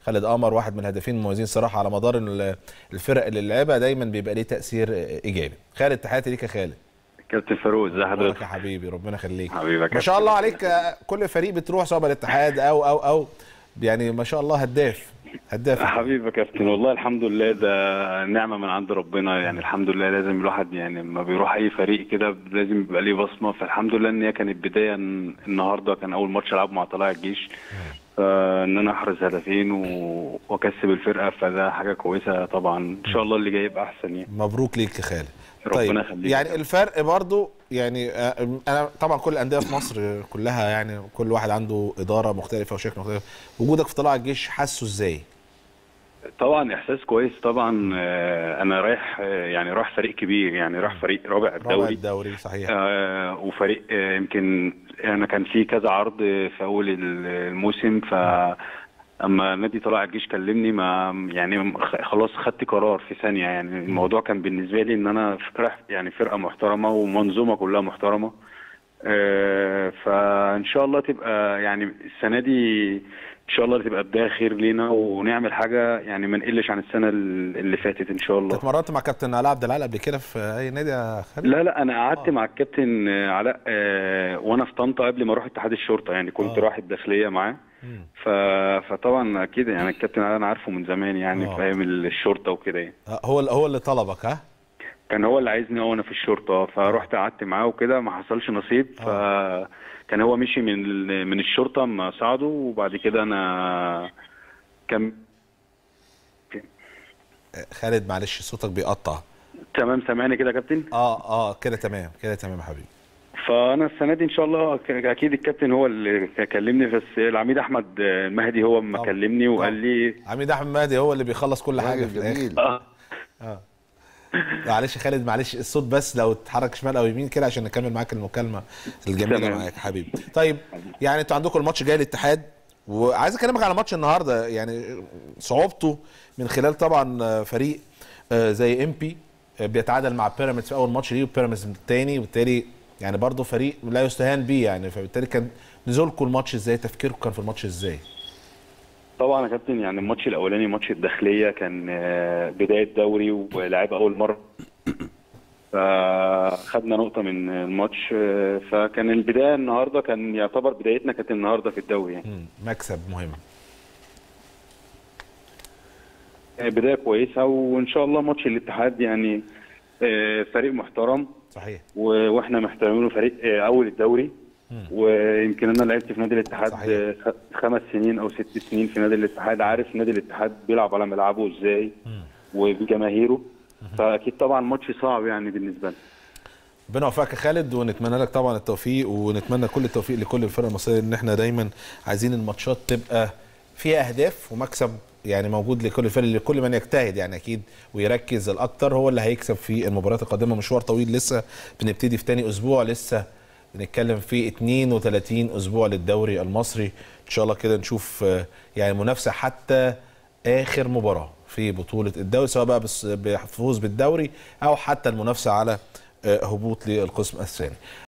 خالد قمر واحد من الهدافين المميزين صراحه على مدار ال- الفرق اللي لعبها دايما بيبقى ليه تاثير ايجابي خالد تحياتي ليك يا خالد كابتن فاروق ازي حضرتك حضرتك يا حبيبي ربنا يخليك حبيبك ما شاء الله عليك آه، كل فريق بتروح سواء الاتحاد او او او يعني ما شاء الله هداف هداف حبيبي يا كابتن والله الحمد لله ده نعمه من عند ربنا يعني الحمد لله لازم الواحد يعني لما بيروح اي فريق كده لازم يبقى ليه بصمه فالحمد لله ان هي كانت بدايه إن النهارده كان اول ماتش العبه مع طلائع الجيش فان انا احرز هدفين و- واكسب الفرقه فده حاجه كويسه طبعا ان شاء الله اللي جاي يبقى احسن يعني مبروك ليك يا خالد ربنا يخليك. يعني الفرق برضو يعني آه، انا طبعا كل الانديه في مصر كلها يعني كل واحد عنده اداره مختلفه وشكل مختلف وجودك في طلائع الجيش حاسه ازاي؟ طبعا احساس كويس طبعا آه، انا رايح آه، يعني رايح فريق كبير يعني رايح فريق رابع رابع الدوري الدوري صحيح آه، وفريق آه، يمكن انا كان في كذا عرض في اول ال- الموسم ف اما نادي طلائع الجيش كلمني ما يعني خ- خلاص خدت قرار في ثانيه يعني الموضوع كان بالنسبه لي ان انا رايح يعني فرقه محترمه ومنظومه كلها محترمه آه، فان شاء الله تبقى يعني السنه دي ان شاء الله تبقى بدايه خير لينا ونعمل حاجه يعني ما نقلش عن السنه اللي فاتت ان شاء الله اتمرنت مع كابتن علاء عبد العال قبل كده في اي نادي يا خالد؟ لا لا انا قعدت مع الكابتن آه، علاء آه، وانا في طنطا قبل ما اروح اتحاد الشرطه يعني كنت آه. رايح الداخليه معاه مم. ف... فطبعا اكيد يعني الكابتن علاء انا عارفه من زمان يعني آه. في ايام الشرطه وكده يعني آه، هو هو اللي طلبك ها؟ كان هو اللي عايزني وانا في الشرطه فروحت قعدت معاه وكده ما حصلش نصيب فكان هو مشي من ال- من الشرطه اما صعده وبعد كده انا كان آه، خالد معلش صوتك بيقطع تمام سامعني كده يا كابتن اه اه كده تمام كده تمام يا حبيبي فانا السنه دي ان شاء الله ك- اكيد الكابتن هو اللي كلمني بس العميد احمد المهدي هو ما طبعا. كلمني وقال طبعا. لي عميد احمد مهدي هو اللي بيخلص كل حاجه في الاخر جميل اه اه معلش يا خالد معلش الصوت بس لو اتحرك شمال او يمين كده عشان نكمل معاك المكالمه الجميله تمام. معاك حبيبي طيب يعني انتوا عندكم الماتش جاي الاتحاد وعايز اكلمك على ماتش النهارده يعني صعوبته من خلال طبعا فريق آه، زي ام بي بيتعادل مع بيراميدز في اول ماتش ليه وبيراميدز الثاني وبالتالي يعني برضه فريق لا يستهان بيه يعني فبالتالي كان نزولكم الماتش ازاي تفكيركم كان في الماتش ازاي طبعا يا كابتن يعني الماتش الاولاني ماتش الداخليه كان آه، بدايه دوري ولعب اول مره فخدنا نقطه من الماتش آه، فكان البدايه النهارده كان يعتبر بدايتنا كانت النهارده في الدوري يعني مم، مكسب مهم آه، بدايه كويسه وان شاء الله ماتش الاتحاد يعني آه، فريق محترم صحيح و- واحنا محترمينه فريق آه، اول الدوري ويمكن انا لعبت في نادي الاتحاد صحيح. آه، خ- خمس سنين او ست سنين في نادي الاتحاد عارف نادي الاتحاد بيلعب على ملعبه ازاي وبجماهيره فاكيد طبعا ماتش صعب يعني بالنسبه لنا ربنا يوفقك يا خالد ونتمنى لك طبعا التوفيق ونتمنى كل التوفيق لكل الفرق المصريه ان احنا دايما عايزين الماتشات تبقى فيها اهداف ومكسب يعني موجود لكل الفرق لكل من يجتهد يعني اكيد ويركز الاكتر هو اللي هيكسب في المباريات القادمه مشوار طويل لسه بنبتدي في تاني اسبوع لسه بنتكلم في 32 اسبوع للدوري المصري ان شاء الله كده نشوف آه، يعني منافسه حتى اخر مباراه في بطوله الدوري سواء بقى بس- بفوز بالدوري او حتى المنافسه على آه، هبوط للقسم الثاني